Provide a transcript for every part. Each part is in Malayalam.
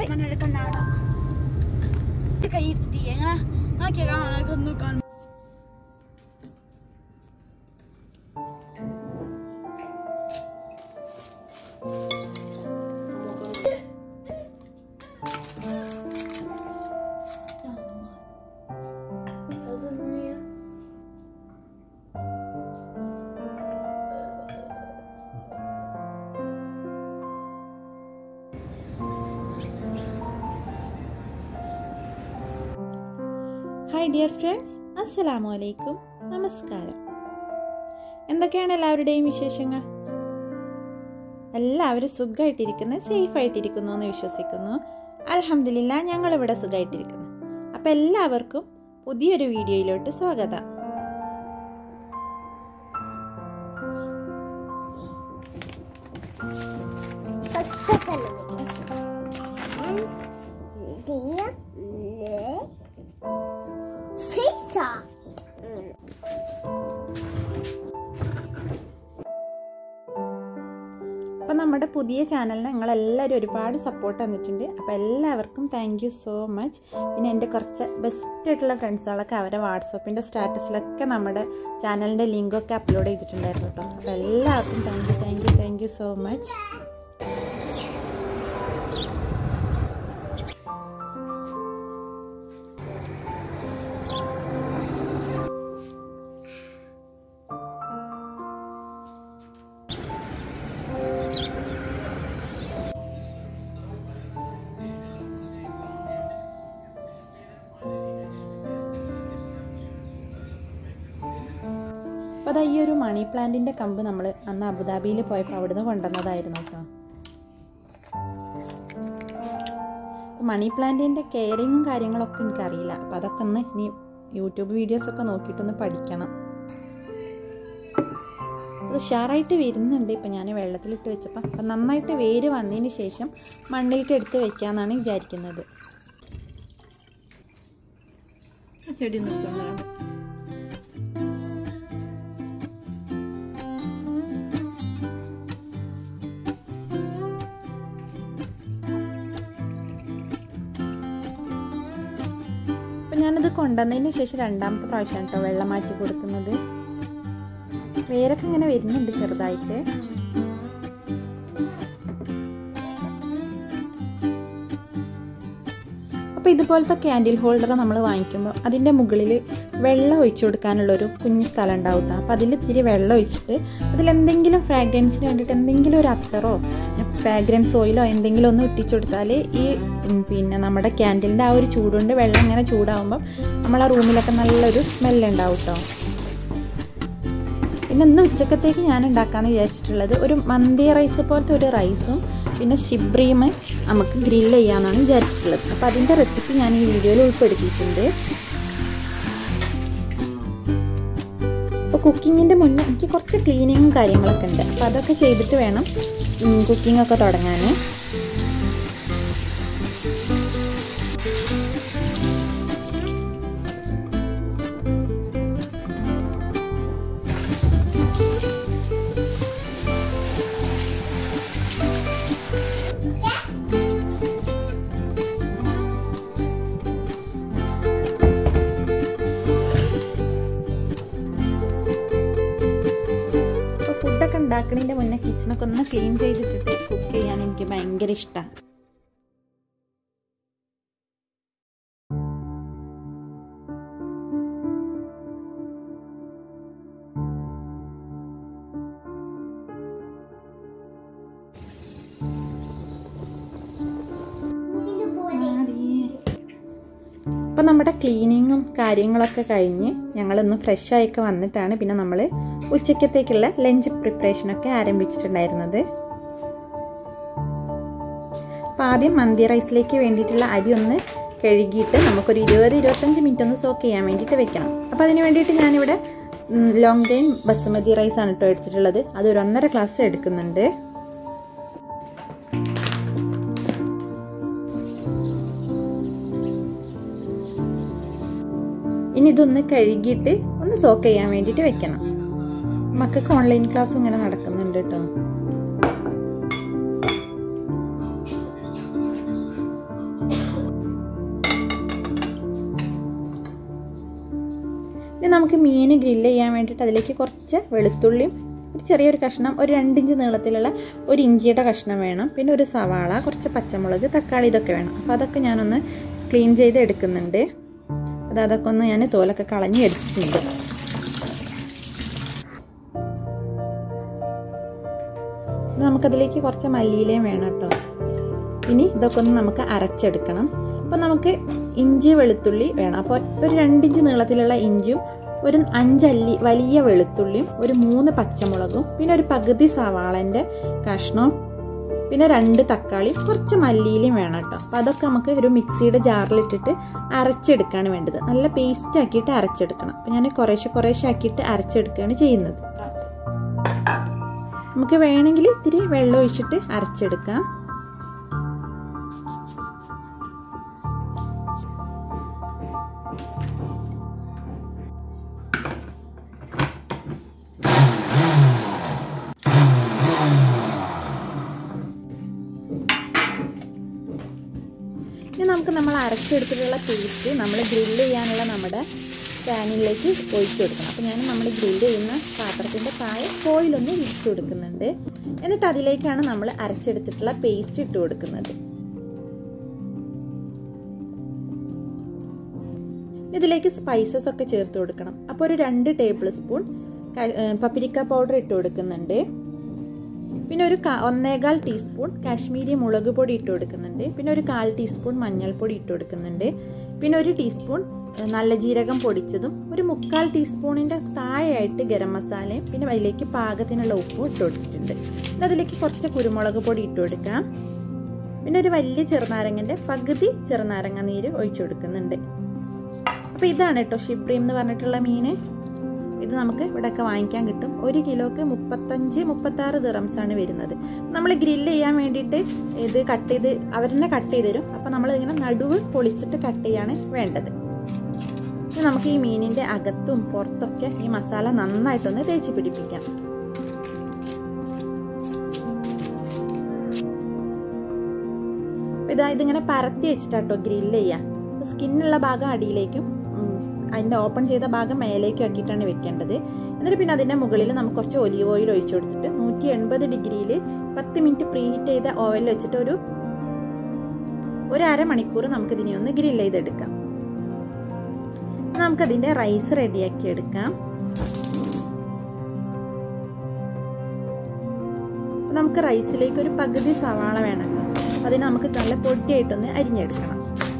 അങ്ങനെ കണ്ണാട ഇത് കൈ ഇട്ടിട്ട് എങ്ങനെ നോക്കിയാ കാണാൻ ഒന്ന് കാണും ഹായ് ഡിയർ ഫ്രണ്ട്സ് അസ്സലാമു അലൈക്കും നമസ്കാരം എന്തൊക്കെയാണ് എല്ലാവരുടെയും വിശേഷങ്ങൾ എല്ലാവരും സുഖമായിട്ടിരിക്കുന്നു സേഫ് ആയിട്ടിരിക്കുന്നു എന്ന് വിശ്വസിക്കുന്നു അലഹമില്ല ഞങ്ങളിവിടെ സുഖമായിട്ടിരിക്കുന്നു അപ്പം എല്ലാവർക്കും പുതിയൊരു വീഡിയോയിലോട്ട് സ്വാഗതം അപ്പം നമ്മുടെ പുതിയ ചാനലിന് നിങ്ങളെല്ലാവരും ഒരുപാട് സപ്പോർട്ട് തന്നിട്ടുണ്ട് അപ്പോൾ എല്ലാവർക്കും താങ്ക് യു സോ മച്ച് പിന്നെ എൻ്റെ കുറച്ച് ബെസ്റ്റ് ആയിട്ടുള്ള ഫ്രണ്ട്സുകളൊക്കെ അവരെ വാട്സപ്പിൻ്റെ സ്റ്റാറ്റസിലൊക്കെ നമ്മുടെ ചാനലിൻ്റെ ലിങ്കൊക്കെ അപ്ലോഡ് ചെയ്തിട്ടുണ്ടായിരുന്നു കേട്ടോ അപ്പോൾ എല്ലാവർക്കും thank you thank you thank you so much അപ്പോൾ അതാ ഈ ഒരു മണി പ്ലാന്റിൻ്റെ കമ്പ് നമ്മൾ അന്ന് അബുദാബിയിൽ പോയപ്പോൾ അവിടുന്ന് കൊണ്ടുവന്നതായിരുന്നു കേട്ടോ മണി പ്ലാന്റിൻ്റെ കെയറിങ്ങും കാര്യങ്ങളൊക്കെ എനിക്കറിയില്ല അപ്പോൾ അതൊക്കെ ഒന്ന് ഇനി യൂട്യൂബ് വീഡിയോസൊക്കെ നോക്കിയിട്ടൊന്ന് പഠിക്കണം അത് ഉഷാറായിട്ട് വരുന്നുണ്ട് ഇപ്പം ഞാൻ വെള്ളത്തിലിട്ട് വെച്ചപ്പോൾ അപ്പം നന്നായിട്ട് വേര് വന്നതിന് ശേഷം മണ്ണിലേക്ക് എടുത്ത് വെക്കാമെന്നാണ് വിചാരിക്കുന്നത് ചെടി നിർത്തുന്നുണ്ട് അപ്പം ഞാനത് കൊണ്ടുവന്നതിന് ശേഷം രണ്ടാമത്തെ പ്രാവശ്യം കേട്ടോ വെള്ളം മാറ്റി കൊടുക്കുന്നത് വേരൊക്കെ ഇങ്ങനെ വരുന്നുണ്ട് ചെറുതായിട്ട് അപ്പോൾ ഇതുപോലത്തെ ക്യാൻഡിൽ ഹോൾഡർ നമ്മൾ വാങ്ങിക്കുമ്പോൾ അതിൻ്റെ മുകളിൽ വെള്ളം ഒഴിച്ചു കൊടുക്കാനുള്ളൊരു കുഞ്ഞു സ്ഥലം ഉണ്ടാവും കേട്ടോ അപ്പോൾ അതിൽ ഇത്തിരി വെള്ളം ഒഴിച്ചിട്ട് അതിലെന്തെങ്കിലും ഫ്രാഗ്രൻസിന് വേണ്ടിയിട്ട് എന്തെങ്കിലും ഒരു അത്തറോ ഫ്രാഗ്രൻസ് ഓയിലോ എന്തെങ്കിലും ഒന്ന് ഇട്ടിച്ചു കൊടുത്താൽ ഈ പിന്നെ നമ്മുടെ ക്യാൻഡിലിൻ്റെ ആ ഒരു ചൂടുകൊണ്ട് വെള്ളം ഇങ്ങനെ ചൂടാവുമ്പം നമ്മളെ റൂമിലൊക്കെ നല്ലൊരു സ്മെല്ലുണ്ടാവും കേട്ടോ പിന്നെ ഇന്ന് ഉച്ചക്കത്തേക്ക് ഞാൻ ഉണ്ടാക്കാമെന്ന് വിചാരിച്ചിട്ടുള്ളത് ഒരു മന്തി റൈസ് പോലത്തെ ഒരു റൈസും പിന്നെ ഷിബ്രീം നമുക്ക് ഗ്രില്ല് ചെയ്യാമെന്നാണ് വിചാരിച്ചിട്ടുള്ളത് അപ്പോൾ അതിൻ്റെ റെസിപ്പി ഞാൻ ഈ വീഡിയോയിൽ ഉൾപ്പെടുത്തിയിട്ടുണ്ട് അപ്പോൾ കുക്കിങ്ങിൻ്റെ മുന്നേ എനിക്ക് കുറച്ച് ക്ലീനിങ്ങും കാര്യങ്ങളൊക്കെ ഉണ്ട് അപ്പോൾ അതൊക്കെ ചെയ്തിട്ട് വേണം കുക്കിംഗ് ഒക്കെ തുടങ്ങാൻ ഫുഡൊക്കെ ഉണ്ടാക്കുന്നതിൻ്റെ മുന്നേ കിച്ചണൊക്കെ ഒന്ന് ക്ലീൻ ചെയ്തിട്ടിട്ട് കുക്ക് ചെയ്യാൻ എനിക്ക് ഭയങ്കര ഇഷ്ടമാണ് അപ്പം നമ്മുടെ ക്ലീനിങ്ങും കാര്യങ്ങളൊക്കെ കഴിഞ്ഞ് ഞങ്ങളൊന്ന് ഫ്രഷ് ആയിക്കെ വന്നിട്ടാണ് പിന്നെ നമ്മൾ ഉച്ചക്കത്തേക്കുള്ള ലഞ്ച് പ്രിപ്പറേഷനൊക്കെ ആരംഭിച്ചിട്ടുണ്ടായിരുന്നത് അപ്പം ആദ്യം മന്തി റൈസിലേക്ക് വേണ്ടിയിട്ടുള്ള അരി ഒന്ന് കഴുകിയിട്ട് നമുക്കൊരു ഇരുപത് ഇരുപത്തഞ്ച് മിനിറ്റ് ഒന്ന് സോക്ക് ചെയ്യാൻ വേണ്ടിയിട്ട് വെക്കണം അപ്പോൾ അതിന് വേണ്ടിയിട്ട് ഞാനിവിടെ ലോങ് ഗ്രെയിൻ ബസുമതി റൈസ് ആണ് കേട്ടോ എടുത്തിട്ടുള്ളത് അത് ഒരു ഒന്നര ഗ്ലാസ് എടുക്കുന്നുണ്ട് ഇനി ഇതൊന്ന് കഴുകിയിട്ട് ഒന്ന് സോക്ക് ചെയ്യാൻ വേണ്ടിയിട്ട് വെക്കണം മക്കൾക്ക് ഓൺലൈൻ ക്ലാസ്സും ഇങ്ങനെ നടക്കുന്നുണ്ട് കേട്ടോ നമുക്ക് മീൻ ഗ്രില്ല് ചെയ്യാൻ വേണ്ടിയിട്ട് അതിലേക്ക് കുറച്ച് വെളുത്തുള്ളിയും ഒരു ചെറിയൊരു കഷ്ണം ഒരു രണ്ടിഞ്ച് നീളത്തിലുള്ള ഒരു ഇഞ്ചിയുടെ കഷ്ണം വേണം പിന്നെ ഒരു സവാള കുറച്ച് പച്ചമുളക് തക്കാളി ഇതൊക്കെ വേണം അപ്പോൾ അതൊക്കെ ഞാനൊന്ന് ക്ലീൻ ചെയ്ത് എടുക്കുന്നുണ്ട് അത് അതൊക്കെ ഒന്ന് ഞാൻ തോലൊക്കെ കളഞ്ഞ് എടുത്തിട്ടുണ്ട് നമുക്കതിലേക്ക് കുറച്ച് മല്ലിയിലയും വേണം കേട്ടോ ഇനി ഇതൊക്കെ ഒന്ന് നമുക്ക് അരച്ചെടുക്കണം അപ്പോൾ നമുക്ക് ഇഞ്ചി വെളുത്തുള്ളി വേണം അപ്പോൾ ഒരു രണ്ടിഞ്ച് നീളത്തിലുള്ള ഇഞ്ചിയും ഒരു അഞ്ചല്ലി വലിയ വെളുത്തുള്ളിയും ഒരു മൂന്ന് പച്ചമുളകും പിന്നെ ഒരു പകുതി സവാളൻ്റെ കഷ്ണവും പിന്നെ രണ്ട് തക്കാളി കുറച്ച് മല്ലിയിലും വേണം കേട്ടോ അപ്പോൾ അതൊക്കെ നമുക്ക് ഒരു മിക്സിയുടെ ജാറിലിട്ടിട്ട് അരച്ചെടുക്കുകയാണ് വേണ്ടത് നല്ല പേസ്റ്റ് ആക്കിയിട്ട് അരച്ചെടുക്കണം അപ്പോൾ ഞാൻ കുറേശ്ശെ കുറേശ്ശെ ആക്കിയിട്ട് അരച്ചെടുക്കുകയാണ് ചെയ്യുന്നത് നമുക്ക് വേണമെങ്കിൽ ഇത്തിരി വെള്ളം ഒഴിച്ചിട്ട് അരച്ചെടുക്കാം ഇനി നമുക്ക് നമ്മൾ അരച്ചെടുത്തിട്ടുള്ള പേസ്റ്റ് നമ്മൾ ഗ്രില്ല് ചെയ്യാനുള്ള നമ്മുടെ പാനിലേക്ക് ഒഴിച്ചു കൊടുക്കണം അപ്പോൾ ഞാൻ നമ്മൾ ഗ്രില്ല് ചെയ്യുന്ന പാത്രത്തിൻ്റെ താഴെ ഓയിലൊന്ന് വിരിച്ചു കൊടുക്കുന്നുണ്ട് എന്നിട്ട് അതിലേക്കാണ് നമ്മൾ അരച്ചെടുത്തിട്ടുള്ള പേസ്റ്റ് ഇട്ട് കൊടുക്കുന്നത് ഇതിലേക്ക് സ്പൈസസ് ഒക്കെ ചേർത്ത് കൊടുക്കണം അപ്പോൾ ഒരു രണ്ട് ടേബിൾ സ്പൂൺ പപ്പിരിക്ക പൗഡർ ഇട്ട് കൊടുക്കുന്നുണ്ട് പിന്നെ ഒരു ഒന്നേകാൽ ടീസ്പൂൺ കാശ്മീരി മുളക് പൊടി ഇട്ട് കൊടുക്കുന്നുണ്ട് പിന്നെ ഒരു കാൽ ടീസ്പൂൺ മഞ്ഞൾപ്പൊടി ഇട്ട് കൊടുക്കുന്നുണ്ട് പിന്നെ ഒരു ടീസ്പൂൺ നല്ല ജീരകം പൊടിച്ചതും ഒരു മുക്കാൽ ടീസ്പൂണിൻ്റെ താഴെയായിട്ട് ഗരം മസാലയും പിന്നെ അതിലേക്ക് പാകത്തിനുള്ള ഉപ്പും ഇട്ട് കൊടുത്തിട്ടുണ്ട് പിന്നെ അതിലേക്ക് കുറച്ച് കുരുമുളക് പൊടി ഇട്ട് കൊടുക്കാം പിന്നെ ഒരു വലിയ ചെറുനാരങ്ങൻ്റെ പകുതി ചെറുനാരങ്ങ നീര് ഒഴിച്ചു കൊടുക്കുന്നുണ്ട് അപ്പോൾ ഇതാണ് കേട്ടോ ഷിബ്രീം എന്ന് പറഞ്ഞിട്ടുള്ള മീൻ ഇത് നമുക്ക് ഇവിടെയൊക്കെ വാങ്ങിക്കാൻ കിട്ടും ഒരു കിലോക്ക് മുപ്പത്തഞ്ച് മുപ്പത്താറ് ദിറംസ് ആണ് വരുന്നത് നമ്മൾ ഗ്രില്ല് ചെയ്യാൻ വേണ്ടിയിട്ട് ഇത് കട്ട് ചെയ്ത് അവർ തന്നെ കട്ട് ചെയ്ത് തരും അപ്പോൾ നമ്മൾ ഇങ്ങനെ നടുവ് പൊളിച്ചിട്ട് കട്ട് ചെയ്യാണ് വേണ്ടത് ഇനി നമുക്ക് ഈ മീനിൻ്റെ അകത്തും പുറത്തൊക്കെ ഈ മസാല നന്നായിട്ടൊന്ന് തേച്ച് പിടിപ്പിക്കാം ഇതാ ഇതിങ്ങനെ പരത്തി വെച്ചിട്ടാട്ടോ ഗ്രില്ല് ചെയ്യുക സ്കിന്നുള്ള ഭാഗം അടിയിലേക്കും അതിൻ്റെ ഓപ്പൺ ചെയ്ത ഭാഗം മേലേക്കും ആക്കിയിട്ടാണ് വെക്കേണ്ടത് എന്നിട്ട് പിന്നെ അതിൻ്റെ മുകളിൽ നമുക്ക് കുറച്ച് ഒലിവ് ഓയിൽ ഒഴിച്ചു കൊടുത്തിട്ട് നൂറ്റി എൺപത് ഡിഗ്രിയിൽ പത്ത് മിനിറ്റ് പ്രീ ഹീറ്റ് ചെയ്ത ഓയിൽ വെച്ചിട്ട് ഒരു ഒരു അരമണിക്കൂർ നമുക്കിതിനെ ഒന്ന് ഗ്രില്ല് ചെയ്തെടുക്കാം നമുക്കതിൻ്റെ റൈസ് റെഡിയാക്കി എടുക്കാം നമുക്ക് റൈസിലേക്ക് ഒരു പകുതി സവാള വേണം അതിന് നമുക്ക് നല്ല പൊടിയായിട്ടൊന്ന് അരിഞ്ഞെടുക്കണം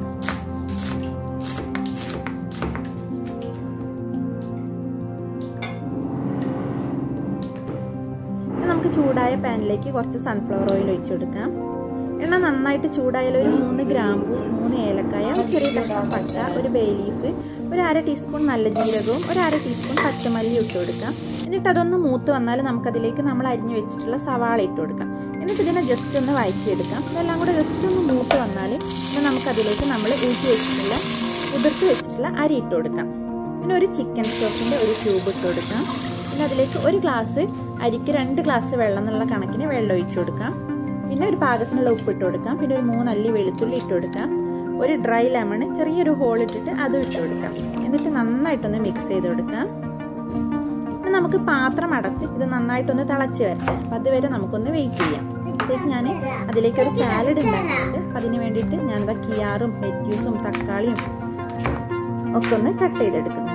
നമുക്ക് ചൂടായ പാനിലേക്ക് കുറച്ച് സൺഫ്ലവർ ഓയിൽ ഒഴിച്ചു കൊടുക്കാം എണ്ണ നന്നായിട്ട് ചൂടായാൽ ഒരു മൂന്ന് ഗ്രാമ്പു മൂന്ന് ഏലക്കായ ഒരു ചെറിയ കഷ്ണം പട്ട ഒരു ബേ ലീഫ് ഒരു അര ടീസ്പൂൺ നല്ല ജീരകവും ഒരു അര ടീസ്പൂൺ പച്ചമല്ലി ഇട്ട് കൊടുക്കാം എന്നിട്ട് അതൊന്ന് മൂത്ത് വന്നാൽ നമുക്കതിലേക്ക് നമ്മൾ അരിഞ്ഞു വെച്ചിട്ടുള്ള സവാള ഇട്ട് കൊടുക്കാം എന്നിട്ട് ഇതിനെ ജസ്റ്റ് ഒന്ന് വഴറ്റിയെടുക്കാം ഇതെല്ലാം കൂടെ ജസ്റ്റ് ഒന്ന് മൂത്ത് വന്നാൽ പിന്നെ നമുക്കതിലേക്ക് നമ്മൾ ഊറ്റി വെച്ചിട്ടുള്ള കുതിർത്ത് വെച്ചിട്ടുള്ള അരി ഇട്ട് കൊടുക്കാം പിന്നെ ഒരു ചിക്കൻ സ്റ്റോക്കിൻ്റെ ഒരു ക്യൂബ് ഇട്ട് കൊടുക്കാം പിന്നെ അതിലേക്ക് ഒരു ഗ്ലാസ് അരിക്ക് രണ്ട് ഗ്ലാസ് വെള്ളം എന്നുള്ള കണക്കിന് വെള്ളം ഒഴിച്ചു കൊടുക്കാം പിന്നെ ഒരു പാകത്തിനുള്ള ഉപ്പ് ഇട്ട് കൊടുക്കാം പിന്നെ ഒരു മൂന്നല്ലി വെളുത്തുള്ളി ഇട്ട് കൊടുക്കാം ഒരു ഡ്രൈ ലെമൺ ചെറിയൊരു ഹോൾ ഇട്ടിട്ട് അതും ഇട്ട് കൊടുക്കാം എന്നിട്ട് നന്നായിട്ടൊന്ന് മിക്സ് ചെയ്ത് കൊടുക്കാം പിന്നെ നമുക്ക് പാത്രം അടച്ച് ഇത് നന്നായിട്ടൊന്ന് തിളച്ച് വരട്ടെ അപ്പം അതുവരെ നമുക്കൊന്ന് വെയിറ്റ് ചെയ്യാം അപ്പോഴത്തേക്ക് ഞാൻ അതിലേക്ക് ഒരു സാലഡ് ഉണ്ടാക്കിയിട്ട് അതിന് വേണ്ടിയിട്ട് ഞാൻ എന്താ കിയാറും ലെറ്റ്യൂസും തക്കാളിയും ഒക്കെ ഒന്ന് കട്ട് ചെയ്തെടുക്കുന്നുണ്ട്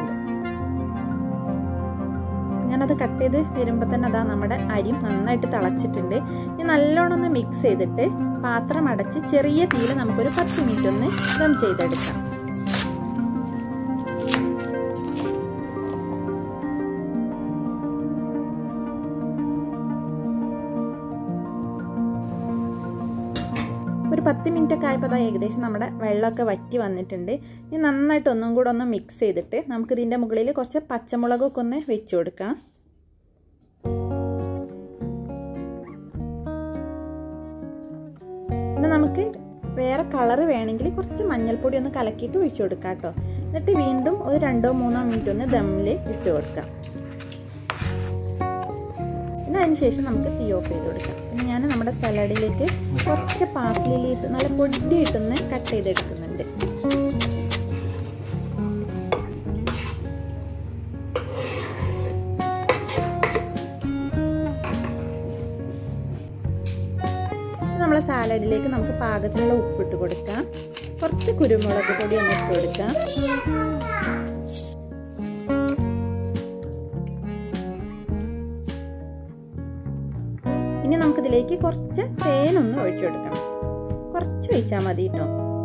ഞാനത് കട്ട് ചെയ്ത് വരുമ്പോൾ തന്നെ അതാ നമ്മുടെ അരി നന്നായിട്ട് തിളച്ചിട്ടുണ്ട് ഇനി നല്ലോണം ഒന്ന് മിക്സ് ചെയ്തിട്ട് പാത്രം അടച്ച് ചെറിയ തീയിൽ നമുക്കൊരു പത്ത് മിനിറ്റ് ഒന്ന് ദം ചെയ്തെടുക്കാം ഒരു പത്ത് മിനിറ്റ് ഒക്കെ ആയപ്പോൾ അതാ ഏകദേശം നമ്മുടെ വെള്ളമൊക്കെ വറ്റി വന്നിട്ടുണ്ട് ഇനി നന്നായിട്ട് ഒന്നും കൂടെ ഒന്ന് മിക്സ് ചെയ്തിട്ട് നമുക്ക് ഇതിൻ്റെ മുകളിൽ കുറച്ച് പച്ചമുളകൊക്കെ ഒന്ന് വെച്ച് കൊടുക്കാം പിന്നെ നമുക്ക് വേറെ കളർ വേണമെങ്കിൽ കുറച്ച് മഞ്ഞൾപ്പൊടി ഒന്ന് കലക്കിയിട്ട് ഒഴിച്ചു കൊടുക്കാം കേട്ടോ എന്നിട്ട് വീണ്ടും ഒരു രണ്ടോ മൂന്നോ മിനിറ്റ് ഒന്ന് ദമ്മിൽ ഇട്ട് കൊടുക്കാം പിന്നെ അതിന് ശേഷം നമുക്ക് തീ ഓഫ് ചെയ്ത് കൊടുക്കാം പിന്നെ ഞാൻ നമ്മുടെ സലാഡിലേക്ക് കുറച്ച് പാസ്ലി ലീവ്സ് നല്ല പൊടിയിട്ടൊന്ന് കട്ട് ചെയ്തെടുക്കുന്നുണ്ട് സാലഡിലേക്ക് നമുക്ക് പാകത്തിനുള്ള ഉപ്പിട്ട് കൊടുക്കാം കുറച്ച് കുരുമുളക് പൊടി ഒന്ന് ഇട്ട് കൊടുക്കാം ഇനി നമുക്കിതിലേക്ക് കുറച്ച് തേനൊന്ന് ഒഴിച്ചു കൊടുക്കണം കുറച്ച് ഒഴിച്ചാൽ മതി കേട്ടോ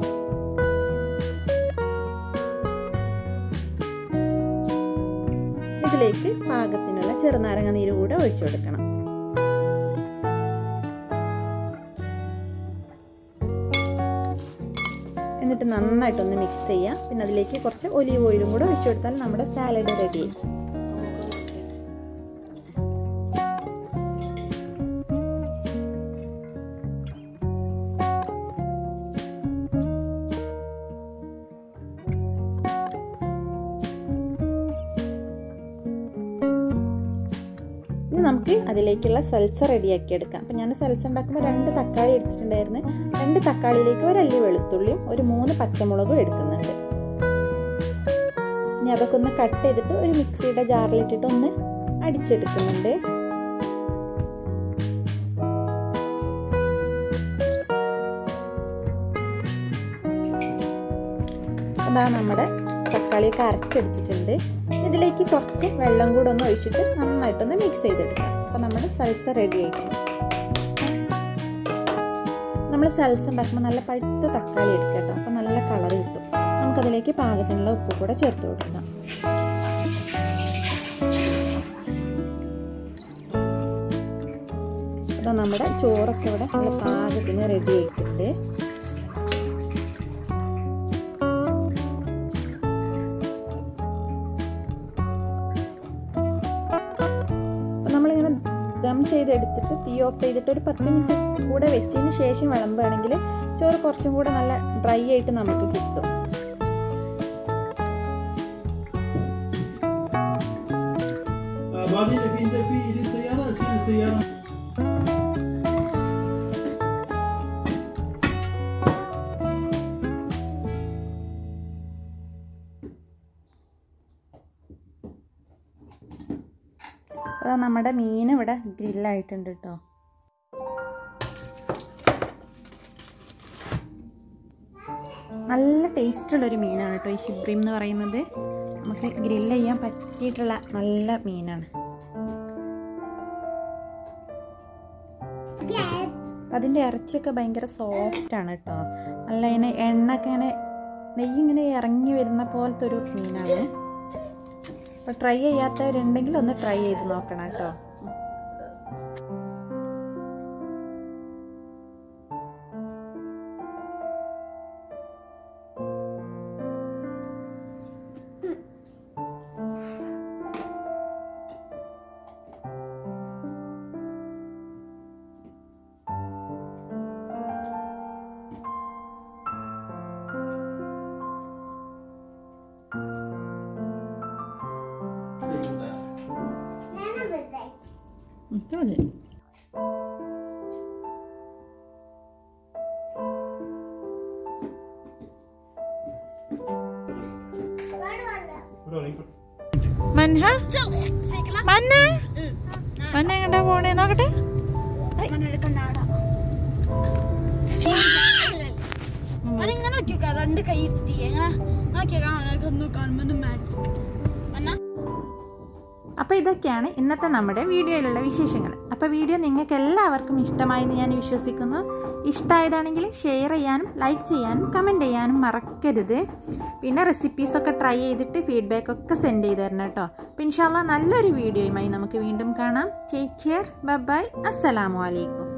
ഇതിലേക്ക് പാകത്തിനുള്ള ചെറുനാരങ്ങ നീര് കൂടെ ഒഴിച്ചു കൊടുക്കണം എന്നിട്ട് നന്നായിട്ടൊന്ന് മിക്സ് ചെയ്യാം പിന്നെ അതിലേക്ക് കുറച്ച് ഒലീവ് ഓയിലും കൂടെ ഒഴിച്ചു കൊടുത്താൽ നമ്മുടെ സാലഡ് റെഡി ഇനി നമുക്ക് അതിലേക്കുള്ള സൽസ റെഡിയാക്കി എടുക്കാം അപ്പം ഞാൻ സൽസ ഉണ്ടാക്കുമ്പോൾ രണ്ട് തക്കാളി എടുത്തിട്ടുണ്ടായിരുന്നു രണ്ട് തക്കാളിയിലേക്ക് ഒരല്ലി വെളുത്തുള്ളിയും ഒരു മൂന്ന് പച്ചമുളകും എടുക്കുന്നുണ്ട് ഇനി അതൊക്കെ ഒന്ന് കട്ട് ചെയ്തിട്ട് ഒരു മിക്സിയുടെ ജാറിലിട്ടിട്ട് ഒന്ന് അടിച്ചെടുക്കുന്നുണ്ട് അതാ നമ്മുടെ തക്കാളിയൊക്കെ അരച്ചെടുത്തിട്ടുണ്ട് ഇതിലേക്ക് കുറച്ച് വെള്ളം കൂടെ ഒന്ന് ഒഴിച്ചിട്ട് നന്നായിട്ടൊന്ന് മിക്സ് ചെയ്തെടുക്കാം അപ്പോൾ നമ്മുടെ സൽസ റെഡി ആയിട്ടുണ്ട് നമ്മൾ സൽസ ഉണ്ടാക്കുമ്പോൾ നല്ല പഴുത്ത തക്കാളി എടുക്കുക കേട്ടോ അപ്പോൾ നല്ല കളർ കിട്ടും നമുക്കതിലേക്ക് പാകത്തിനുള്ള ഉപ്പ് കൂടെ ചേർത്ത് കൊടുക്കാം അപ്പോൾ നമ്മുടെ ചോറൊക്കെ ഇവിടെ നല്ല പാകത്തിന് റെഡി ആയിട്ടുണ്ട് നമ്മളിങ്ങനെ ദം ചെയ്തെടുത്തിട്ട് തീ ഓഫ് ചെയ്തിട്ട് ഒരു പത്ത് മിനിറ്റ് കൂടെ വെച്ചതിന് ശേഷം വിളമ്പുകയാണെങ്കിൽ ചോറ് കുറച്ചും കൂടെ നല്ല ഡ്രൈ ആയിട്ട് നമുക്ക് കിട്ടും بعدين في في في السيارة شيل السيارة അപ്പോൾ നമ്മുടെ മീൻ ഇവിടെ ഗ്രില്ലായിട്ടുണ്ട് കേട്ടോ നല്ല ടേസ്റ്റുള്ളൊരു മീനാണ് കേട്ടോ ഈ ഷിബ്രീം എന്ന് പറയുന്നത് നമുക്ക് ഗ്രില്ല് ചെയ്യാൻ പറ്റിയിട്ടുള്ള നല്ല മീനാണ് അപ്പം അതിൻ്റെ ഇറച്ചിയൊക്കെ ഭയങ്കര സോഫ്റ്റ് ആണ് കേട്ടോ നല്ല ഇങ്ങനെ എണ്ണ ഒക്കെ ഇങ്ങനെ നെയ്യ് ഇങ്ങനെ ഇറങ്ങി വരുന്ന പോലത്തെ ഒരു മീനാണ് അപ്പോൾ ട്രൈ ചെയ്യാത്തവരുണ്ടെങ്കിൽ ഒന്ന് ട്രൈ ചെയ്ത് നോക്കണം കേട്ടോ ഇത്ര മതി മൻഹ മന്ന മന്ന എങ്ങോട്ടാ പോണേ നോക്കട്ടെ അതിങ്ങനെ നോക്കിയോക്കാ രണ്ട് കൈ ഇട്ടിട്ട് എങ്ങനെ നോക്കിയാ ഒന്ന് കാണുമ്പോൾ മാജിക് എന്നാ അപ്പോൾ ഇതൊക്കെയാണ് ഇന്നത്തെ നമ്മുടെ വീഡിയോയിലുള്ള വിശേഷങ്ങൾ അപ്പോൾ വീഡിയോ നിങ്ങൾക്ക് എല്ലാവർക്കും ഇഷ്ടമായെന്ന് ഞാൻ വിശ്വസിക്കുന്നു ഇഷ്ടമായതാണെങ്കിൽ ഷെയർ ചെയ്യാനും ലൈക്ക് ചെയ്യാനും കമൻറ്റ് ചെയ്യാനും മറക്കരുത് പിന്നെ റെസിപ്പീസൊക്കെ ട്രൈ ചെയ്തിട്ട് ഫീഡ്ബാക്ക് ഒക്കെ സെൻഡ് ചെയ്ത് തരണം കേട്ടോ അപ്പോൾ ഇൻഷാല്ല നല്ലൊരു വീഡിയോയുമായി നമുക്ക് വീണ്ടും കാണാം ടേക്ക് കെയർ ബൈ അസ്സലാമു അലൈക്കും